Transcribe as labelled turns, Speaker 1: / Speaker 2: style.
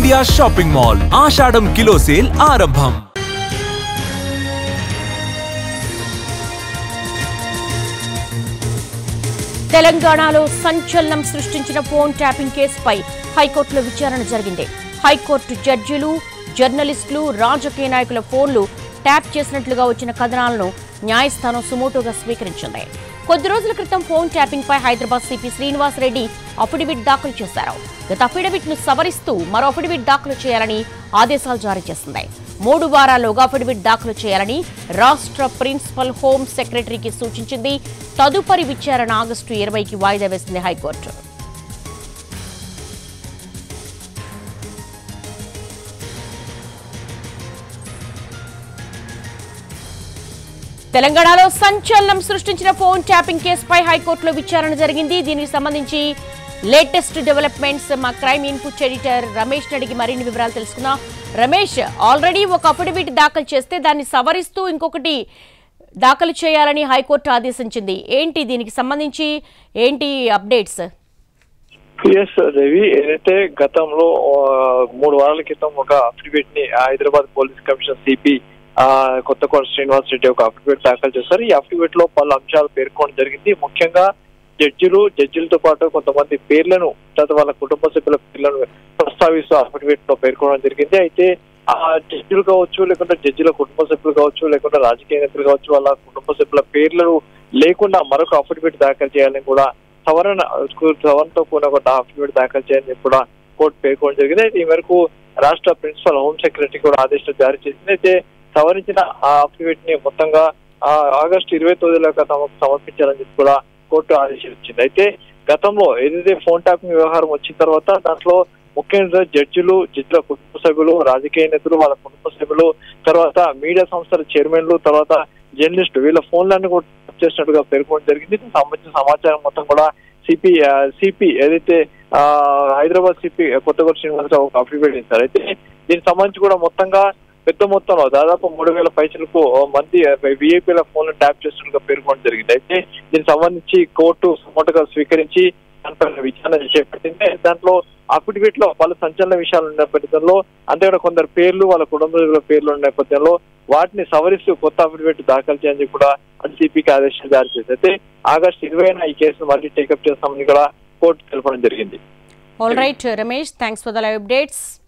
Speaker 1: India shopping mall ఆషాఢం kilo sale ఆరంభం
Speaker 2: తెలంగాణలో సంచలనం సృష్టించిన ఫోన్ ట్యాపింగ్ కేసుపై హైకోర్టులో విచారణ జరిగింది హైకోర్టు జడ్జిలు జర్నలిస్టులు రాజకీయ నాయకుల ఫోన్లు ట్యాప్ చేసినట్లుగా వచ్చిన కథనాలను న్యాయస్థానం సుమోటోగా స్వీకరించింది కొద్ది రోజుల క్రితం ఫోన్ ట్యాపింగ్ పై హైదరాబాద్ సిపి శ్రీనివాస్ రెడ్డి అఫిడవిట్ దాఖలు చేశారు గత అఫిడవిట్ ను సవరిస్తూ మరో అఫిడవిట్ దాఖలు చేయాలని ఆదేశాలు జారీ చేసింది మూడు వారాల్లోగా అఫిడవిట్ దాఖలు చేయాలని రాష్ట్ర ప్రిన్సిపల్ హోం సెక్రటరీకి సూచించింది తదుపరి విచారణ ఆగస్టు ఇరవైకి వాయిదా వేసింది హైకోర్టు తెలంగాణలో సంచలనం సృష్టించిన ఫోన్ ట్యాపింగ్ కేసుపై హైకోర్టులో విచారణ జరిగింది దీనికి సంబంధించి లేటెస్ట్ డెవలప్మెంట్స్ మా క్రైమ్ ఇన్పుట్ ఎడిటర్ రమేష్ అడిగి మరిన్ని వివరాలు తెలుసుకుందాం రమేష్ ఆల్రెడీ ఒక అఫిడవిట్ దాఖలు చేస్తే దాన్ని సవరిస్తూ ఇంకొకటి దాఖలు చేయాలని హైకోర్టు ఆదేశించింది ఏంటి దీనికి సంబంధించి ఏంటి అప్డేట్స్
Speaker 3: ఎస్ రవి ఏదైతే గతంలో ఆ, మూడు వారాల క్రితం ఒక అఫిడవిట్ ని Hyderabad police commissioner CP Kothakota Srinivas Reddy ఒక అఫిడవిట్ దాఖలు చేశారు ఈ అఫిడవిట్ లో పలు అంశాలు పేర్కొనడం జరిగింది ముఖ్యంగా జడ్జిలు జడ్జిలతో పాటు కొంతమంది పేర్లను తర్వాత వాళ్ళ కుటుంబ సభ్యుల పేర్లను ప్రస్తావిస్తూ అఫిడవిట్ లో పేర్కొనడం జరిగింది అయితే ఆ జడ్జిలు కావచ్చు లేకుంటే జడ్జిల కుటుంబ సభ్యులు కావచ్చు లేకుంటే రాజకీయ నేతలు కావచ్చు వాళ్ళ కుటుంబ సభ్యుల పేర్లను లేకుండా మరొక అఫిడవిట్ దాఖలు చేయాలని కూడా సవరణ సవరణతో కూడిన ఒక అఫిడవిట్ దాఖలు చేయాలని కూడా కోర్టు పేర్కొనడం జరిగింది అయితే ఈ మేరకు రాష్ట్ర ప్రిన్సిపల్ హోం సెక్రటరీ కూడా ఆదేశాలు జారీ చేసింది అయితే సవరించిన ఆ అఫిడవిట్ ని మొత్తంగా ఆ ఆగస్టు ఇరవై తొమ్మిదిలోగా తమకు సమర్పించాలని చెప్పి కూడా కోర్టు ఆదేశాలు ఇచ్చింది అయితే గతంలో ఏదైతే ఫోన్ ట్యాపింగ్ వ్యవహారం వచ్చిన తర్వాత దాంట్లో ముఖ్యంగా జడ్జిలు జడ్జిల కుటుంబ సభ్యులు రాజకీయ నేతలు వాళ్ళ కుటుంబ సభ్యులు తర్వాత మీడియా సంస్థల చైర్మన్లు తర్వాత జర్నలిస్టు వీళ్ళ ఫోన్లన్నీ కూడా ట్యాప్ చేసినట్టుగా పేర్కొనడం జరిగింది దీనికి సంబంధించిన సమాచారం మొత్తం కూడా సిపి సిపి ఏదైతే ఆ, హైదరాబాద్ సిపి కొత్తగూడ శ్రీనివాసరావు ఒక అఫిడవిట్ ఇస్తారు అయితే దీనికి సంబంధించి కూడా మొత్తంగా పెద్ద మొత్తంలో దాదాపు మూడు వేల పైసలకు మంది విఐపీల ఫోన్లు ట్యాప్ చేస్తున్నట్టుగా పేర్కొనడం జరిగింది అయితే దీనికి సంబంధించి కోర్టు సుమోటగా స్వీకరించి దానిపైన విచారణ చేపట్టింది దాంట్లో అఫిడవిట్ లో పలు సంచలన విషయాలు ఉన్న నేపథ్యంలో అంతేకాదు కొందరు పేర్లు వాళ్ళ కుటుంబ సభ్యుల పేర్లు ఉన్న నేపథ్యంలో వాటిని సవరిస్తూ కొత్త అఫిడవిట్ దాఖలు చేయాలని చెప్పి కూడా సిపికి ఆదేశాలు జారీ చేసింది అయితే ఆగస్టు ఇరవైన ఈ కేసును మళ్ళీ టేకప్ చేస్తామని కూడా కోర్టు తెలపడం జరిగింది
Speaker 2: all right Ramesh thanks for the live updates